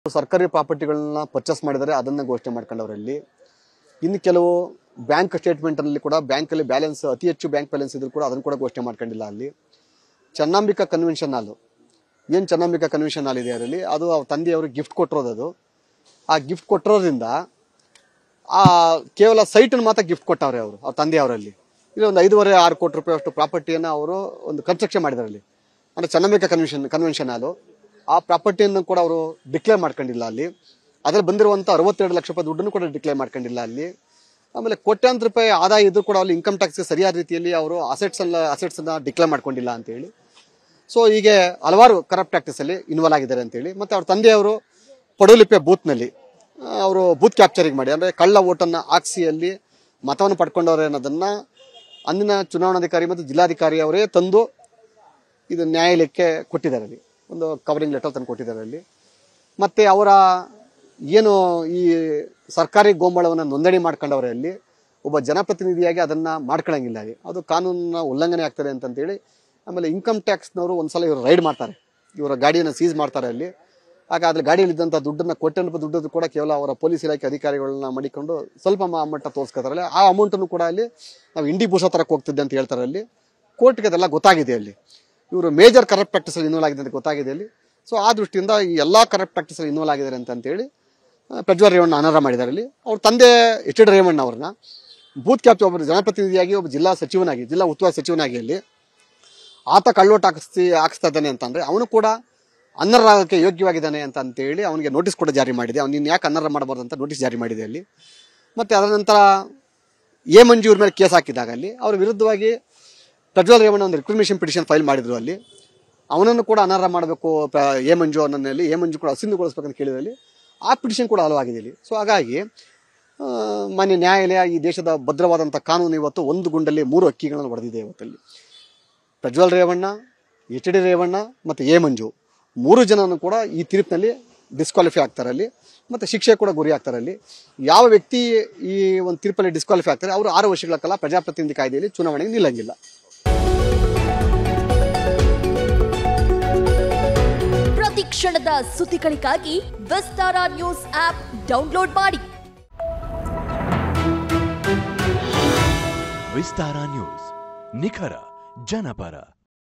ಸರ್ಕಾರಿ ಪ್ರಾಪರ್ಟಿಗಳನ್ನ ಪರ್ಚೇಸ್ ಮಾಡಿದರೆ ಅದನ್ನ ಘೋಷಣೆ ಮಾಡ್ಕೊಂಡವರಲ್ಲಿ ಇನ್ನು ಕೆಲವು ಬ್ಯಾಂಕ್ ಸ್ಟೇಟ್ಮೆಂಟಲ್ಲಿ ಕೂಡ ಬ್ಯಾಂಕಲ್ಲಿ ಬ್ಯಾಲೆನ್ಸ್ ಅತಿ ಹೆಚ್ಚು ಬ್ಯಾಂಕ್ ಬ್ಯಾಲೆನ್ಸ್ ಇದ್ರು ಕೂಡ ಅದನ್ನು ಕೂಡ ಘೋಷಣೆ ಮಾಡ್ಕೊಂಡಿಲ್ಲ ಅಲ್ಲಿ ಚನ್ನಾಂಬಿಕಾ ಕನ್ವೆನ್ಷನ್ ಹಾಲು ಏನು ಚನ್ನಾಂಬಿಕಾ ಕನ್ವೆನ್ಷನ್ ಹಾಲ್ ಇದೆ ಅದರಲ್ಲಿ ಅದು ಅವ್ರ ತಂದೆಯವರು ಗಿಫ್ಟ್ ಕೊಟ್ಟಿರೋದು ಅದು ಆ ಗಿಫ್ಟ್ ಕೊಟ್ಟಿರೋದ್ರಿಂದ ಆ ಕೇವಲ ಸೈಟನ್ನು ಮಾತ್ರ ಗಿಫ್ಟ್ ಕೊಟ್ಟವ್ರೆ ಅವರು ಅವ್ರ ತಂದೆಯವರಲ್ಲಿ ಇಲ್ಲಿ ಒಂದು ಐದೂವರೆ ಆರು ಕೋಟಿ ರೂಪಾಯಿ ಅಷ್ಟು ಪ್ರಾಪರ್ಟಿಯನ್ನು ಅವರು ಒಂದು ಕನ್ಸ್ಟ್ರಕ್ಷನ್ ಮಾಡಿದ್ದಾರೆ ಅಲ್ಲಿ ಅಂದರೆ ಚನ್ನಂಬಿಕಾ ಕನ್ವೆನ್ಷನ್ ಕನ್ವೆನ್ಷನ್ ಹಾಲು ಆ ಪ್ರಾಪರ್ಟಿಯನ್ನು ಕೂಡ ಅವರು ಡಿಕ್ಲೇರ್ ಮಾಡ್ಕೊಂಡಿಲ್ಲ ಅಲ್ಲಿ ಅದ್ರಲ್ಲಿ ಬಂದಿರುವಂಥ ಅರವತ್ತೆರಡು ಲಕ್ಷ ರೂಪಾಯಿ ದುಡ್ಡನ್ನು ಕೂಡ ಡಿಕ್ಲೇರ್ ಮಾಡ್ಕೊಂಡಿಲ್ಲ ಅಲ್ಲಿ ಆಮೇಲೆ ಕೋಟ್ಯಾಂತರ ರೂಪಾಯಿ ಆದಾಯ ಇದ್ರೂ ಕೂಡ ಅಲ್ಲಿ ಇನ್ಕಮ್ ಟ್ಯಾಕ್ಸ್ ಸರಿಯಾದ ರೀತಿಯಲ್ಲಿ ಅವರು ಅಸೆಟ್ಸ್ ಅಲ್ಲ ಅಸೆಟ್ಸ್ ಅನ್ನ ಡಿಕ್ಲೇರ್ ಮಾಡ್ಕೊಂಡಿಲ್ಲ ಅಂತೇಳಿ ಸೊ ಹೀಗೆ ಹಲವಾರು ಕರಪ್ಟ್ ಪ್ರಾಕ್ಟೀಸ್ ಅಲ್ಲಿ ಇನ್ವಾಲ್ವ್ ಆಗಿದ್ದಾರೆ ಅಂತೇಳಿ ಮತ್ತೆ ಅವ್ರ ತಂದೆಯವರು ಪಡುಲಿಪೆ ಬೂತ್ನಲ್ಲಿ ಅವರು ಬೂತ್ ಕ್ಯಾಪ್ಚರಿಂಗ್ ಮಾಡಿ ಅಂದರೆ ಕಳ್ಳ ಓಟನ್ನು ಹಾಕ್ಸಿ ಅಲ್ಲಿ ಮತವನ್ನು ಪಡ್ಕೊಂಡವ್ರೆ ಅನ್ನೋದನ್ನ ಅಂದಿನ ಚುನಾವಣಾಧಿಕಾರಿ ಮತ್ತು ಜಿಲ್ಲಾಧಿಕಾರಿ ಅವರೇ ತಂದು ಇದು ನ್ಯಾಯಾಲಯಕ್ಕೆ ಕೊಟ್ಟಿದ್ದಾರೆ ಅಲ್ಲಿ ಒಂದು ಕವರಿಂಗ್ ಲೆಟರ್ ತಂದು ಕೊಟ್ಟಿದ್ದಾರೆ ಅಲ್ಲಿ ಮತ್ತೆ ಅವರ ಏನು ಈ ಸರ್ಕಾರಿ ಗೋಂಬಳವನ್ನು ನೋಂದಣಿ ಮಾಡ್ಕೊಂಡವ್ರೆ ಅಲ್ಲಿ ಒಬ್ಬ ಜನಪ್ರತಿನಿಧಿಯಾಗಿ ಅದನ್ನ ಮಾಡ್ಕೊಳಂಗಿಲ್ಲ ಅಲ್ಲಿ ಅದು ಕಾನೂನಿನ ಉಲ್ಲಂಘನೆ ಆಗ್ತದೆ ಅಂತಂತೇಳಿ ಆಮೇಲೆ ಇನ್ಕಮ್ ಟ್ಯಾಕ್ಸ್ನವರು ಒಂದ್ಸಲ ಇವರು ರೈಡ್ ಮಾಡ್ತಾರೆ ಇವರ ಗಾಡಿಯನ್ನು ಸೀಸ್ ಮಾಡ್ತಾರೆ ಅಲ್ಲಿ ಆಗ ಅದ್ರ ಗಾಡಿಯಲ್ಲಿದ್ದಂಥ ದುಡ್ಡನ್ನ ಕೋಟ್ಯಾಂತರ ರೂಪಾಯಿ ದುಡ್ಡನ್ನು ಕೂಡ ಕೇವಲ ಅವರ ಪೊಲೀಸ್ ಇಲಾಖೆ ಅಧಿಕಾರಿಗಳನ್ನ ಮಾಡಿಕೊಂಡು ಸ್ವಲ್ಪ ಅಮೌಂಟ್ ತೋರಿಸ್ಕೊತಾರೆ ಆ ಅಮೌಂಟನ್ನು ಕೂಡ ಅಲ್ಲಿ ನಾವು ಇಂಡಿ ಭೂಷ ತರಕ್ಕೆ ಹೋಗ್ತಿದ್ದೆ ಅಂತ ಹೇಳ್ತಾರೆ ಅಲ್ಲಿ ಕೋರ್ಟ್ಗೆ ಅದೆಲ್ಲ ಗೊತ್ತಾಗಿದೆ ಅಲ್ಲಿ ಇವರು ಮೇಜರ್ ಕರಪ್ಟ್ ಪ್ರಾಕ್ಟೀಸ್ ಅಲ್ಲಿ ಇನ್ವಾಲ್ವ್ ಆಗಿದೆ ಅಂತ ಗೊತ್ತಾಗಿದೆ ಅಲ್ಲಿ ಸೊ ಆ ದೃಷ್ಟಿಯಿಂದ ಈ ಎಲ್ಲಾ ಕರಪ್ಟ್ ಪ್ರಾಕ್ಟೀಸ್ ಅಲ್ಲಿ ಇನ್ವಾಲ್ವ್ ಆಗಿದ್ದಾರೆ ಅಂತ ಅಂತೇಳಿ ಆ, ಪ್ರಜ್ವಲ್ ರೇವಣ್ಣ ಅನರ್ಹ ಮಾಡಿದ್ದಾರೆ ಅಲ್ಲಿ ಅವ್ರ ತಂದೆ ಎಚ್ ಡಿ ರೇವಣ್ಣ ಅವ್ರನ್ನ ಬೂತ್ ಕ್ಯಾಪ್ಚರ್ ಒಬ್ಬರು ಜನಪ್ರತಿನಿಧಿಯಾಗಿ ಒಬ್ಬ ಜಿಲ್ಲಾ ಸಚಿವನಾಗಿ ಜಿಲ್ಲಾ ಉಸ್ತುವಾರಿ ಸಚಿವನಾಗಿ ಅಲ್ಲಿ ಆತ ಕಳ್ಳೋಟ ಹಾಕಿಸ್ತಿ ಹಾಕಿಸ್ತಾ ಇದ್ದಾನೆ ಅಂತಂದ್ರೆ ಅವನು ಕೂಡ ಅನರ್ಹಕ್ಕೆ ಯೋಗ್ಯವಾಗಿದ್ದಾನೆ ಅಂತ ಅಂತೇಳಿ ಅವನಿಗೆ ನೋಟಿಸ್ ಕೂಡ ಜಾರಿ ಮಾಡಿದೆ ಅವ್ನು ನೀನು ಯಾಕೆ ಅನರ್ಹ ಮಾಡಬಾರ್ದು ಅಂತ ನೋಟಿಸ್ ಜಾರಿ ಮಾಡಿದೆ ಅಲ್ಲಿ ಮತ್ತೆ ಅದರ ನಂತರ ಎ ಮಂಜು ಇವ್ರ ಮೇಲೆ ಕೇಸ್ ಹಾಕಿದಾಗ ಅಲ್ಲಿ ಅವ್ರ ವಿರುದ್ಧವಾಗಿ ಪ್ರಜ್ವಲ್ ರೇವಣ್ಣ ಒಂದು ರಿಕ್ರಿಮಿನೇಷನ್ ಪಿಟಿಷನ್ ಫೈಲ್ ಮಾಡಿದ್ರು ಅಲ್ಲಿ ಅವನನ್ನು ಕೂಡ ಅನರ್ಹ ಮಾಡಬೇಕು ಎ ಮಂಜು ಅನ್ನಲ್ಲಿ ಎ ಮಂಜು ಕೂಡ ಅಸಿಂಧುಗೊಳಿಸ್ಬೇಕಂತ ಕೇಳಿದಲ್ಲಿ ಆ ಪಿಟಿಷನ್ ಕೂಡ ಹಲವಾಗಿದೆ ಇಲ್ಲಿ ಸೊ ಹಾಗಾಗಿ ಆ, ಮಾನ್ಯ ನ್ಯಾಯಾಲಯ ಈ ದೇಶದ ಭದ್ರವಾದಂಥ ಕಾನೂನು ಇವತ್ತು ಒಂದು ಗುಂಡಲ್ಲಿ ಮೂರು ಅಕ್ಕಿಗಳನ್ನು ಹೊಡೆದಿದೆ ಇವತ್ತಲ್ಲಿ ಪ್ರಜ್ವಲ್ ರೇವಣ್ಣ ಎಚ್ ಡಿ ರೇವಣ್ಣ ಮತ್ತು ಎ ಮಂಜು ಮೂರು ಜನನು ಕೂಡ ಈ ತೀರ್ಪಿನಲ್ಲಿ ಡಿಸ್ಕ್ವಾಲಿಫೈ ಆಗ್ತಾರೆ ಅಲ್ಲಿ ಮತ್ತು ಶಿಕ್ಷೆ ಕೂಡ ಗುರಿ ಆಗ್ತಾರೆ ಅಲ್ಲಿ ಯಾವ ವ್ಯಕ್ತಿ ಈ ಒಂದು ತೀರ್ಪಲ್ಲಿ ಡಿಸ್ಕ್ವಾಲಿಫೈ ಆಗ್ತಾರೆ ಅವರು ಆರು ವರ್ಷಗಳ ಕಾಲ ಪ್ರಜಾಪ್ರತಿನಿಧಿ ಕಾಯ್ದೆಯಲ್ಲಿ ಚುನಾವಣೆಗೆ ನಿಲ್ಲಂಗಿಲ್ಲ ಪ್ರತಿ ಕ್ಷಣದ ಸುದ್ದಿಗಳಿಗಾಗಿ ವಿಸ್ತಾರ ನ್ಯೂಸ್ ಆಪ್ ಡೌನ್ಲೋಡ್ ಮಾಡಿ ವಿಸ್ತಾರ ನ್ಯೂಸ್ ನಿಖರ ಜನಪರ